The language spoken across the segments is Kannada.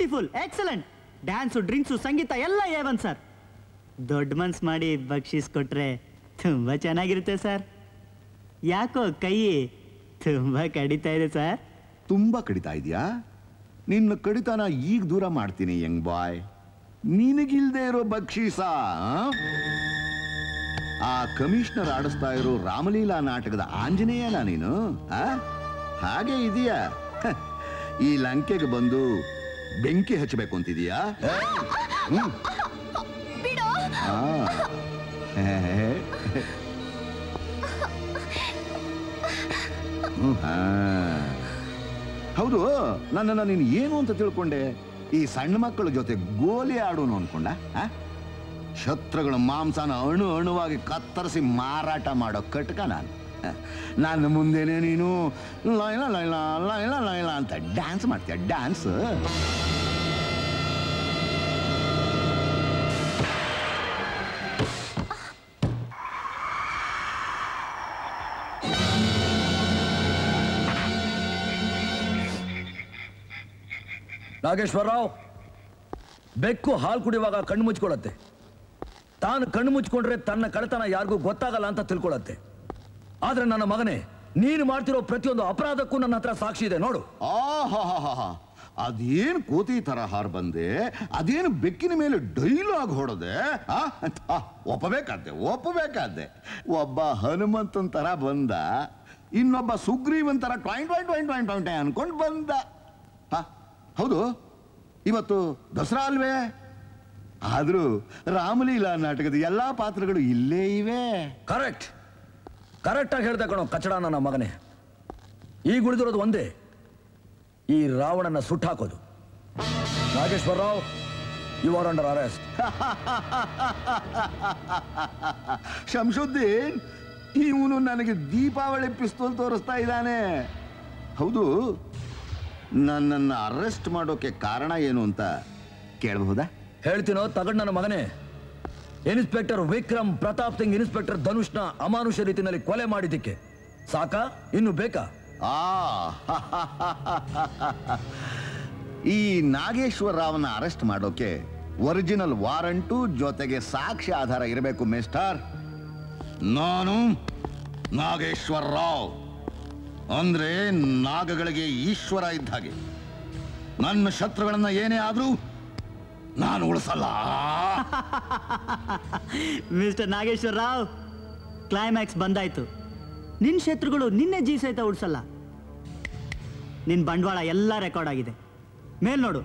ಬ್ಯೂಟಿಫುಲ್ ಎಕ್ಸಲೆಂಟ್ ಡ್ಯಾನ್ಸು ಡ್ರಿಂಕ್ಸು ಸಂಗೀತ ಎಲ್ಲ ಏವನ್ ಸರ್ ದೊಡ್ಡ ಮನ್ಸ್ ಮಾಡಿ ಬಕ್ಷೀಸ್ ಕೊಟ್ರೆ ತುಂಬಾ ಚೆನ್ನಾಗಿರುತ್ತೆ ಸರ್ ಯಾಕೋ ಕೈ ತುಂಬಾ ಕಡಿತಾ ಇದೆ ಸರ್ ತುಂಬಾ ಕಡಿತಾ ಇದೆಯಾ ನಿನ್ನ ಕಡಿತನ ಈಗ ದೂರ ಮಾಡ್ತೀನಿ ಯಂಗ್ ಬಾಯ್ ನಿನಗಿಲ್ದೇ ಇರೋ ಬಕ್ಷೀಸ ಆ? ಆ ಕಮಿಷನರ್ ಆಡಿಸ್ತಾ ಇರೋ ರಾಮಲೀಲಾ ನಾಟಕದ ಆಂಜನೇಯನ ನೀನು ಆ? ಹಾಗೆ ಇದೆಯಾ ಹ, ಈ ಲಂಕೆಗೆ ಬಂದು ಬೆಂಕಿ ಹಚ್ಚಬೇಕು ಅಂತಿದೀಯಾ ಹ್ಮ್. ಆ. ಹೇ. ಹ್ಮ್, ಆ. ಹೌದು ನನ್ನನ್ನು ನೀನು ಏನು ಅಂತ ತಿಳ್ಕೊಂಡೆ ಈ ಸಣ್ಣ ಮಕ್ಕಳ ಜೊತೆ ಗೋಲಿ ಆಡೋನು ಅನ್ಕೊಂಡ ಆ? ಶತ್ರುಗಳ ಮಾಂಸನ ಅಣು ಅಣುವಾಗಿ ಕತ್ತರಿಸಿ ಮಾರಾಟ ಮಾಡೋ ಕಟ್ಕ ನಾನು ಆ, ನನ್ನ ಮುಂದೆನೆ ನೀನು ಲೈಲ ಲೈಲ ಲೈಲ ಲೈಲ ಅಂತ ಡ್ಯಾನ್ಸ್ ಮಾಡ್ತೀಯ ಡ್ಯಾನ್ಸ್ ನಾಗೇಶ್ವರರಾವ್ ಬೆಕ್ಕು ಹಾಲು ಕುಡಿಯುವಾಗ ಕಣ್ಣು ಮುಚ್ಕೊಳ್ಳತ್ತೆ ತಾನು ಕಣ್ಣು ಮುಚ್ಕೊಂಡ್ರೆ ತನ್ನ ಕಳತನ ಯಾರಿಗೂ ಗೊತ್ತಾಗಲ್ಲ ಅಂತ ತಿಳ್ಕೊಳತ್ತೆ ಆದ್ರೆ ನನ್ನ ಮಗನೇ ನೀನು ಮಾಡ್ತಿರೋ ಪ್ರತಿಯೊಂದು ಅಪರಾಧಕ್ಕೂ ನನ್ನ ಹತ್ರ ಸಾಕ್ಷಿ ಇದೆ ನೋಡು ಆಹಾಹಾಹಾ. ಅದೇನ್ ಕೋತಿ ತರ ಹಾರ್ ಬಂದೆ ಅದೇನು ಬೆಕ್ಕಿನ ಮೇಲೆ ಡೈಲಾಗ್ ಹೊಡದೆ ಆ? ಆ, ಒಪ್ಪಬೇಕಾದ್ದೆ ಒಪ್ಪಬೇಕಾದ್ದೆ ಒಬ್ಬ ಹನುಮಂತನ್ ತರ ಬಂದ ಇನ್ನೊಬ್ಬ ಸುಗ್ರೀವನ್ ತರ ಟ್ವಾಯಿಂಟ್ ಟ್ವಾಯಿಂಟ್ ಟ್ವಾಯಿಂಟ್ ಟ್ವಾಯಿಂಟ್ ಟ್ವಾಯಿಂಟ್ ಅನ್ಕೊಂಡು ಬಂದ ಆ, ಹೌದು ಇವತ್ತು ದಸರಾ ಅಲ್ವೇ ಆದ್ರೂ ರಾಮಲೀಲಾ ನಾಟಕದ ಎಲ್ಲಾ ಪಾತ್ರಗಳು ಇಲ್ಲೇ ಇವೆ ಕರೆಕ್ಟ್ ಕರೆಕ್ಟ್ ಆಗಿ ಹೇಳ್ದೆ ಕಣೋ ಕಚಡ ನನ್ನ ಮಗನೇ ಈಗ ಉಳಿದಿರೋದು ಒಂದೇ ಈ ರಾವಣನ ಸುಟ್ಟಾಕೋದು Nageswara Rao you are under arrest Shamshuddin ಇವನು ನನಗೆ ದೀಪಾವಳಿ ಪಿಸ್ತೂಲ್ ತೋರಿಸ್ತಾ ಇದ್ದಾನೆ ಹೌದು ನನ್ನನ್ನು ಅರೆಸ್ಟ್ ಮಾಡೋಕೆ ಕಾರಣ ಏನು ಅಂತ ಕೇಳಬಹುದಾ ಹೇಳ್ತೀನೋ ತಗಡ್ ನನ್ನ ಮಗನೇ ಇನ್ಸ್ಪೆಕ್ಟರ್ ವಿಕ್ರಮ್ ಪ್ರತಾಪ್ ಸಿಂಗ್ ಇನ್ಸ್ಪೆಕ್ಟರ್ ಧನುಷ್ನ ಅಮಾನುಷ ರೀತಿಯಲ್ಲಿ ಕೊಲೆ ಮಾಡಿದ್ದಕ್ಕೆ ಸಾಕಾ ಇನ್ನು ಬೇಕಾ ಆ ಈ ನಾಗೇಶ್ವರ ರಾವ್ನ ಅರೆಸ್ಟ್ ಮಾಡೋಕೆ ಒರಿಜಿನಲ್ ವಾರಂಟು ಜೊತೆಗೆ ಸಾಕ್ಷಿ ಆಧಾರ ಇರಬೇಕು ಮಿಸ್ಟರ್ ನಾನು ನಾಗೇಶ್ವರ ರಾವ್ ಅಂದ್ರೆ ನಾಗಗಳಿಗೆ ಈಶ್ವರ ಇದ್ದ ಹಾಗೆ ನನ್ನ ಶತ್ರುಗಳನ್ನ ಏನೇ ಆದ್ರೂ ನಾನು ಉಳಿಸಲ್ಲ ಮಿಸ್ಟರ್ ನಾಗೇಶ್ವರ ರಾವ್ ಕ್ಲೈಮ್ಯಾಕ್ಸ್ ಬಂದಾಯ್ತು ನಿನ್ ಶತ್ರುಗಳು ನಿನ್ನೆ ಜೀ ಸಹಿತ ಉಡ್ಸಲ್ಲ ನಿನ್ ಬಂಡವಾಳ ಎಲ್ಲ ರೆಕಾರ್ಡ್ ಆಗಿದೆ ಮೇಲ್ ನೋಡು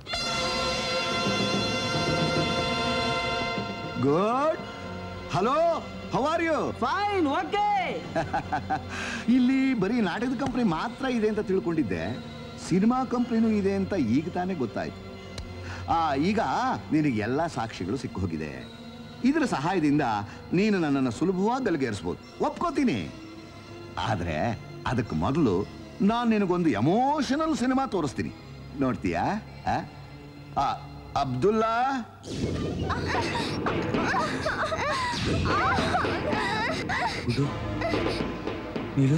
good hello how are you fine okay ಇಲ್ಲಿ ಬರೀ ನಾಟಕದ ಕಂಪ್ನಿ ಮಾತ್ರ ಇದೆ ಅಂತ ತಿಳ್ಕೊಂಡಿದ್ದೆ ಸಿನಿಮಾ ಕಂಪ್ನಿನೂ ಇದೆ ಅಂತ ಈಗ ತಾನೇ ಗೊತ್ತಾಯ್ತು ಆ ಈಗ ನಿನಗೆ ಎಲ್ಲ ಸಾಕ್ಷಿಗಳು ಸಿಕ್ಕು ಹೋಗಿದೆ ಇದರ ಸಹಾಯದಿಂದ ನೀನು ನನ್ನನ್ನು ಸುಲಭವಾಗಿ ಗಲ್ಲಿಗೇರಿಸ್ಬೋದು ಒಪ್ಕೋತೀನಿ ಆದರೆ ಅದಕ್ಕೆ ಮೊದಲು ನಾನು ನಿನಗೊಂದು ಎಮೋಷನಲ್ ಸಿನಿಮಾ ತೋರಿಸ್ತೀನಿ ನೋಡ್ತೀಯಾ ಆ? ಆ, ಅಬ್ದುಲ್ಲಾ ನೀನು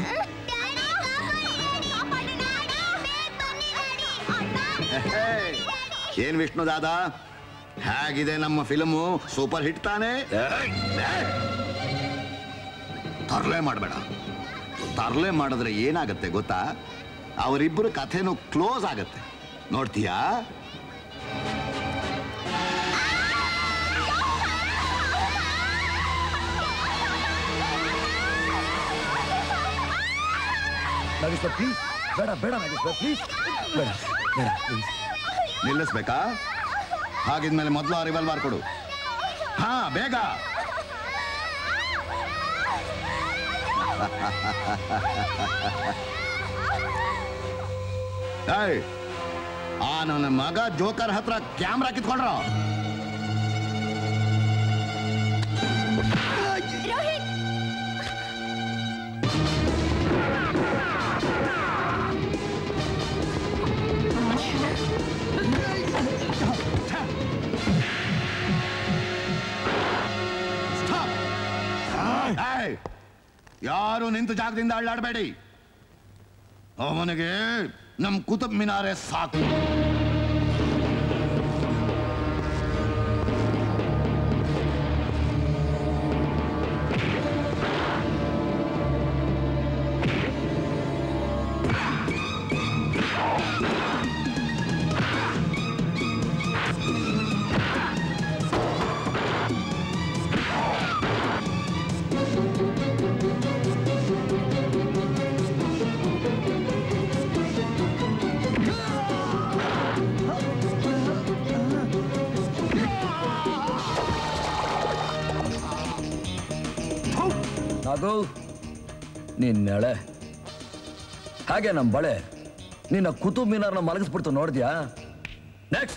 ಹೇ, ಏನ್ ವಿಷ್ಣು ದಾದ ಹೇಗಿದೆ ನಮ್ಮ ಫಿಲ್ಮು ಸೂಪರ್ ಹಿಟ್ ತಾನೆ ತರ್ಲೆ ಮಾಡಬೇಡ ತರ್ಲೆ ಮಾಡಿದ್ರೆ ಏನಾಗತ್ತೆ ಗೊತ್ತಾ ಅವರಿಬ್ಬರ ಕಥೆನೂ ಕ್ಲೋಸ್ ಆಗತ್ತೆ ನೋಡ್ತೀಯಾ ನಾಗೇಶ್ವರ್ ಪ್ಲೀಸ್ ಬೇಡ ಬೇಡ ನಾಗೇಶ್ವರ್ ಪ್ಲೀಸ್ ಬೇಡ ಬೇಡ ಪ್ಲೀಸ್ ನಿಲ್ಲಿಸ್ಬೇಕಾ ಹಾಗಿದ್ಮೇಲೆ ಮೊದಲು ಆ ರಿವಲ್ವಾರ್ ಕೊಡು ಹಾ ಬೇಗ ಏಯ್, ಆ ನನ್ನ ಮಗ ಜೋಕರ್ ಹತ್ರ ಕ್ಯಾಮ್ರಾ ಕಿತ್ಕೊಂಡ್ರ ಏಯ್, ಯಾರು ನಿಂತು ಜಾಗದಿಂದ ಅಳ್ಳಾಡಬೇಡಿ ಅವನಿಗೆ ನಮ್ ಕುತುಬ್ ಮಿನಾರೆ ಸಾಕು ರಘು ನಿನ್ನೆಳೆ ಹಾಗೆ ನಮ್ಮ ಬಳೆ ನಿನ್ನ ಕುತುಬ್ ಮಿನಾರ್ನ ಮಲಗಿಸ್ಬಿಡ್ತು ನೋಡಿದ್ಯಾ ನೆಕ್ಸ್ಟ್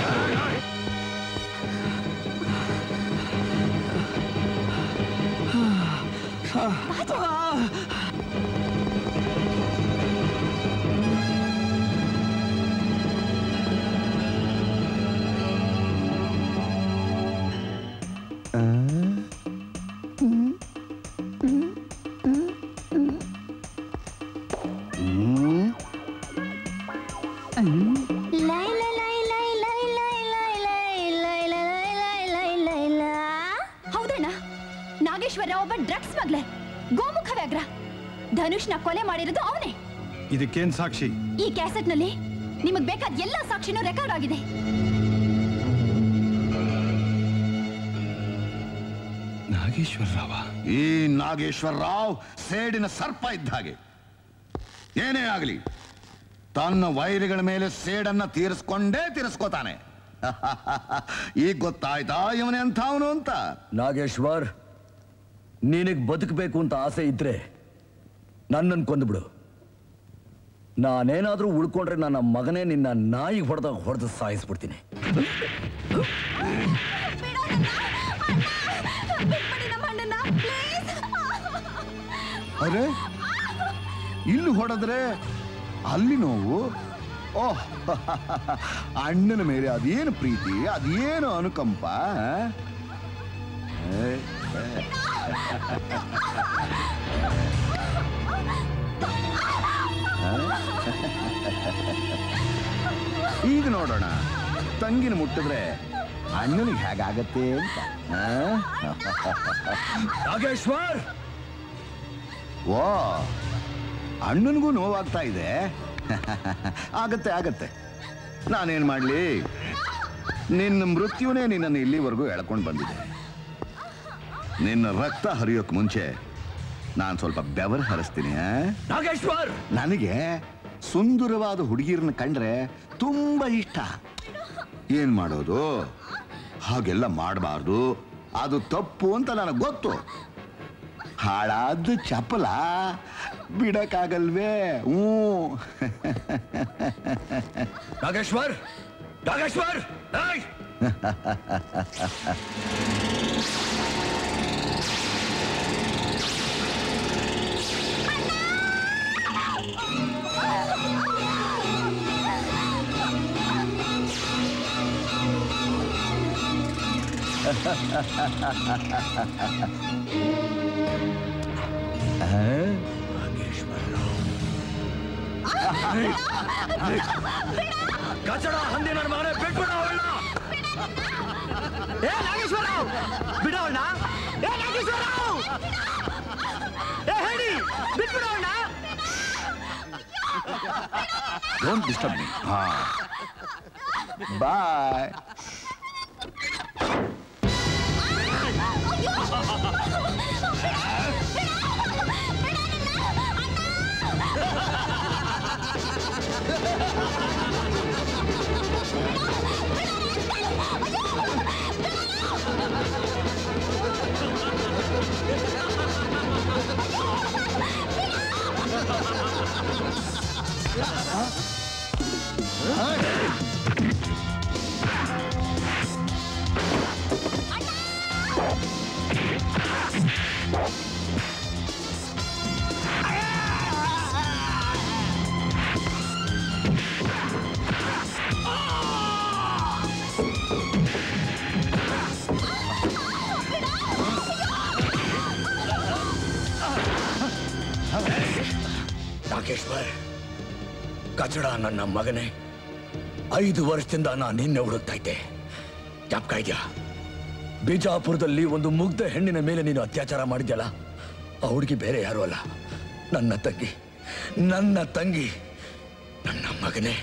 ಲೈ ಲೈ ಲೈ ಲೈ ಲೈ ಲೈ ಲೈ ಲೈ ಲೈ ಲೈ ಲೈ ಲೈ ಲೈ ಲೈ. ಹೌದಣ್ಣ ನಾಗೇಶ್ವರ ಒಬ್ಬ ಡ್ರಗ್ಸ್ ಮಗ್ಲೆ ಗೋಮುಖ ವ್ಯಾಘ್ರ ಧನುಷ್ನ ಕೊಲೆ ಮಾಡಿರೋದು ಅವನೇ ಇದಕ್ಕೇನ್ ಸಾಕ್ಷಿ ಈ ಕ್ಯಾಸೆಟ್ ನಲ್ಲಿ ನಿಮಗ್ ಬೇಕಾದ ಎಲ್ಲಾ ಸಾಕ್ಷಿನೂ ರೆಕಾರ್ಡ್ ಆಗಿದೆ ನಾಗೇಶ್ವರ ರಾವ ಈ ನಾಗೇಶ್ವರ ರಾವ್ ಸೇಡಿನ ಸರ್ಪ ಇದ್ದ ಹಾಗೆ ಏನೇ ಆಗಲಿ ತನ್ನ ವೈರಿಗಳ ಮೇಲೆ ಸೇಡನ್ನ ತೀರಿಸ್ಕೊಂಡೇ ತೀರಿಸ್ಕೋತಾನೆ ಈಗ ಗೊತ್ತಾಯ್ತಾ ಇವನೇ ಅಂಥವನು ಅಂತ ನಾಗೇಶ್ವರ್ ನಿನಗೆ ಬದುಕಬೇಕು ಅಂತ ಆಸೆ ಇದ್ರೆ ನನ್ನನ್ನು ಕೊಂದುಬಿಡು ನಾನೇನಾದ್ರೂ ಉಳ್ಕೊಂಡ್ರೆ ನನ್ನ ಮಗನೇ ನಿನ್ನ ನಾಯಿಗೆ ಹೊಡೆದಾಗ ಹೊಡೆದು ಸಾಯಿಸ್ಬಿಡ್ತೀನಿ ಅರೆ ಇಲ್ಲಿ ಹೊಡೆದ್ರೆ ಅಲ್ಲಿ ನೋವು ಓಹ್ ಅಣ್ಣನ ಮೇಲೆ ಅದೇನು ಪ್ರೀತಿ ಅದೇನು ಅನುಕಂಪ ಆ? ಏ, ಈಗ ನೋಡೋಣ ತಂಗಿನ ಮುಟ್ಟಿದ್ರೆ ಅಣ್ಣನಿಗೆ ಹೇಗಾಗತ್ತೆ ಅಂತ ಆ? ನಾಗೇಶ್ವರ್ ಓ ಅಣ್ಣನಿಗೂ ನೋವಾಗ್ತಾ ಇದೆ ಆಗತ್ತೆ ಆಗತ್ತೆ ನಾನೇನ್ ಮಾಡ್ಲಿ ನಿನ್ನ ಮೃತ್ಯುನೇ ನಿನ್ನನ್ನು ಇಲ್ಲಿವರೆಗೂ ಎಳ್ಕೊಂಡು ಬಂದಿದೆ ನಿನ್ನ ರಕ್ತ ಹರಿಯೋಕ್ ಮುಂಚೆ ನಾನು ಸ್ವಲ್ಪ ಬೆವರು ಹರಿಸ್ತೀನಿ ಆ? ನಾಗೇಶ್ವರ್ ನನಗೆ ಸುಂದರವಾದ ಹುಡುಗಿರನ್ನ ಕಂಡ್ರೆ ತುಂಬಾ ಇಷ್ಟ ಏನ್ ಮಾಡೋದು ಹಾಗೆಲ್ಲ ಮಾಡಬಾರ್ದು ಅದು ತಪ್ಪು ಅಂತ ನನಗೆ ಗೊತ್ತು ಹಾಳಾದ ಚಪಲ ಬಿಡಕ್ಕಾಗಲ್ವೇ ಹ್ಞೂ ನಾಗೇಶ್ವರ್ ನಾಗೇಶ್ವರ್ ಏಯ್! ಕಚಡ ಹಂದಿ ನನ್ನ ಮಗನೇ ಬಿಟ್ಬಿಡ ಅವಳನ್ನ ಏ ನಾಗೇಶ್ವರ ಬಿಡೋಣ ಏ ನಾಗೇಶ್ವರ ಏ ಹೇಳಿ ಬಿಟ್ಬಿಡೋಣ ಡೋಂಟ್ ಡಿಸ್ಟರ್ಬ್ ಮೀ ಹಾ ಬಾಯ್ ನಾಗೇಶ್ವರ್ ಕಚಡ ನನ್ನ ಮಗನೇ ಐದು ವರ್ಷದಿಂದ ನಾನು ನಿನ್ನೆ ಹುಡುಕ್ತಾ ಇದ್ದೆ ಜ್ಞಾಪಕ ಇದೆಯಾ ಬಿಜಾಪುರದಲ್ಲಿ ಒಂದು ಮುಗ್ಧ ಹೆಣ್ಣಿನ ಮೇಲೆ ನೀನು ಅತ್ಯಾಚಾರ ಮಾಡಿದ್ಯಲ್ಲ ಆ ಹುಡುಗಿ ಬೇರೆ ಯಾರು ಅಲ್ಲ ನನ್ನ ತಂಗಿ ನನ್ನ ತಂಗಿ ನನ್ನ ಮಗನೇ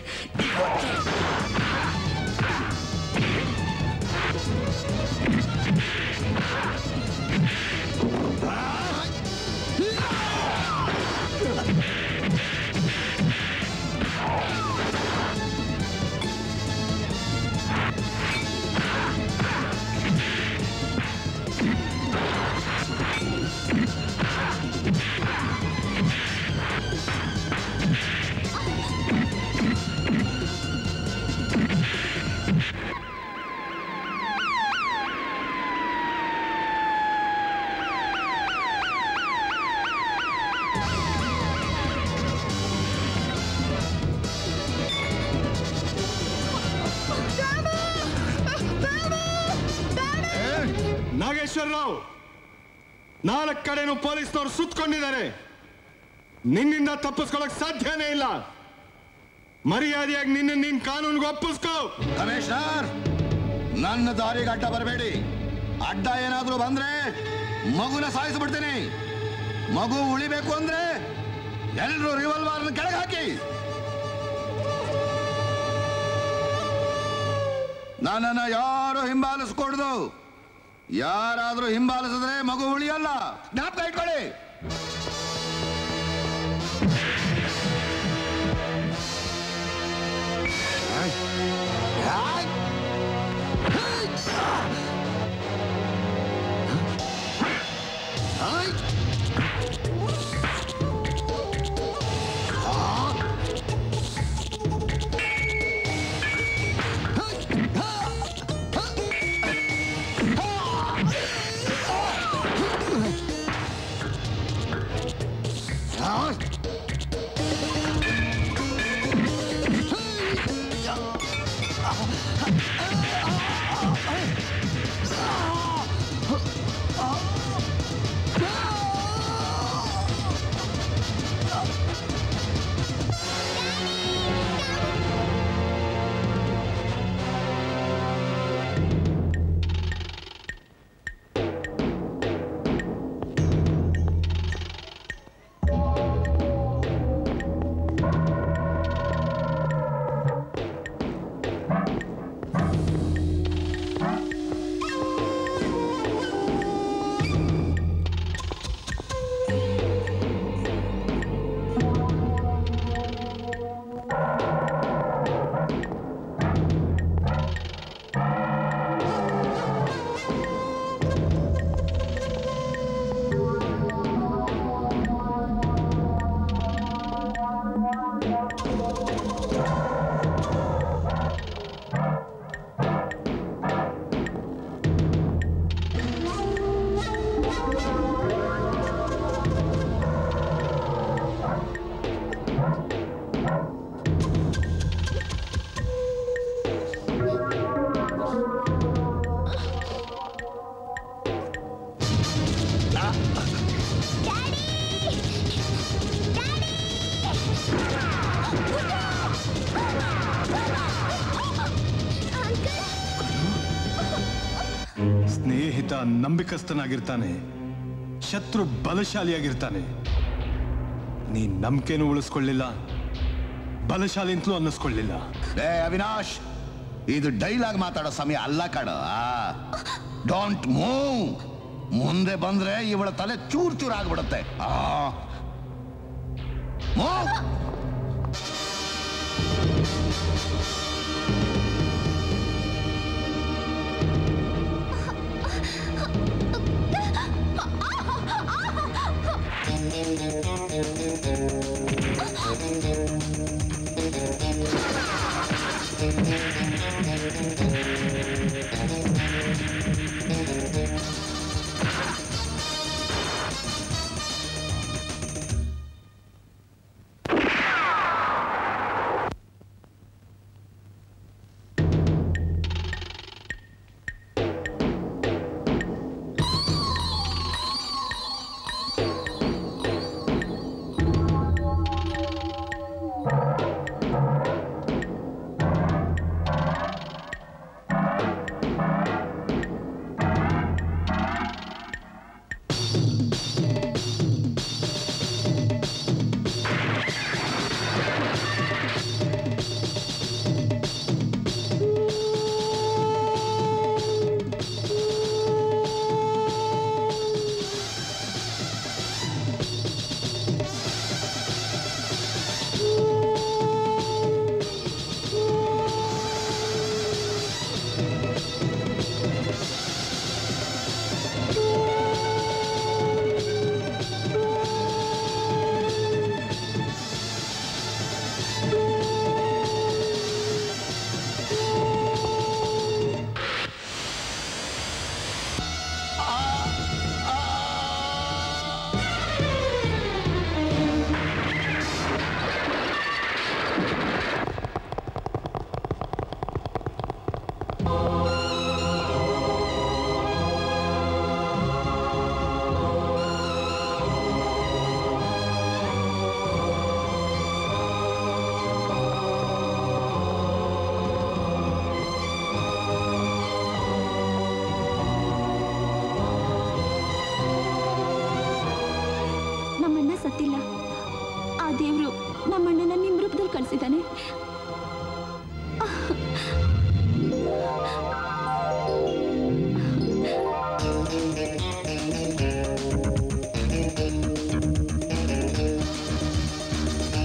ನಾಗೇಶ್ವರರಾವ್ ನಾಲ್ಕು ಕಡೆನೂ ಪೊಲೀಸ್ನವ್ರು ಸುತ್ತಕೊಂಡಿದ್ದಾರೆ ನಿನ್ನಿಂದ ತಪ್ಪಿಸ್ಕೊಳಕ್ ಸಾಧ್ಯನೇ ಇಲ್ಲ ಮರ್ಯಾದೆಯಾಗಿ ನಿನ್ನ ನಿನ್ ಕಾನೂನಿಗೆ ಒಪ್ಪಿಸ್ಕೋ ಕಮಿಷನರ್ ನನ್ನ ದಾರಿಗೆ ಅಡ್ಡ ಬರಬೇಡಿ ಅಡ್ಡ ಏನಾದ್ರೂ ಬಂದ್ರೆ ಮಗುನ ಸಾಯಿಸ್ಬಿಡ್ತೀನಿ ಮಗು ಉಳಿಬೇಕು ಅಂದ್ರೆ ಎಲ್ರು ರಿವಲ್ವಾರ್ನ ಕೆಳಗೆ ಹಾಕಿ ನನ್ನನ್ನ ಯಾರು ಹಿಂಬಾಲಿಸ್ಕೊಡ್ದು ಯಾರಾದ್ರೂ ಹಿಂಬಾಲಿಸಿದ್ರೆ ಮಗು ಉಳಿಯಲ್ಲ ಜ್ಞಾಪಕ ಇಟ್ಕೊಳ್ಳಿ ಸ್ನೇಹಿತ ನಂಬಿಕಸ್ಥನಾಗಿರ್ತಾನೆ ಶತ್ರು ಬಲಶಾಲಿಯಾಗಿರ್ತಾನೆ ನೀ ನಂಬಿಕೆನೂ ಉಳಿಸ್ಕೊಳ್ಳಿಲ್ಲ ಬಲಶಾಲಿ ಅಂತಲೂ ಅನ್ನಿಸ್ಕೊಳ್ಳಿಲ್ಲ ಏ ಅವಿನಾಶ್ ಇದು ಡೈಲಾಗ್ ಮಾತಾಡೋ ಸಮಯ ಅಲ್ಲ ಕಣ ಡೋಂಟ್ ಮೂವ್ ಮುಂದೆ ಬಂದ್ರೆ ಇವಳ ತಲೆ ಚೂರ್ ಚೂರ್ ಆಗ್ಬಿಡುತ್ತೆ ಆ ಮೂವ್ ಗೊತ್ತಿಲ್ಲ ಆ ದೇವ್ರು ನಮ್ಮಣ್ಣನ ನಿಮ್ ರೂಪದಲ್ಲಿ ಕಳ್ಸಿದ್ದಾನೆ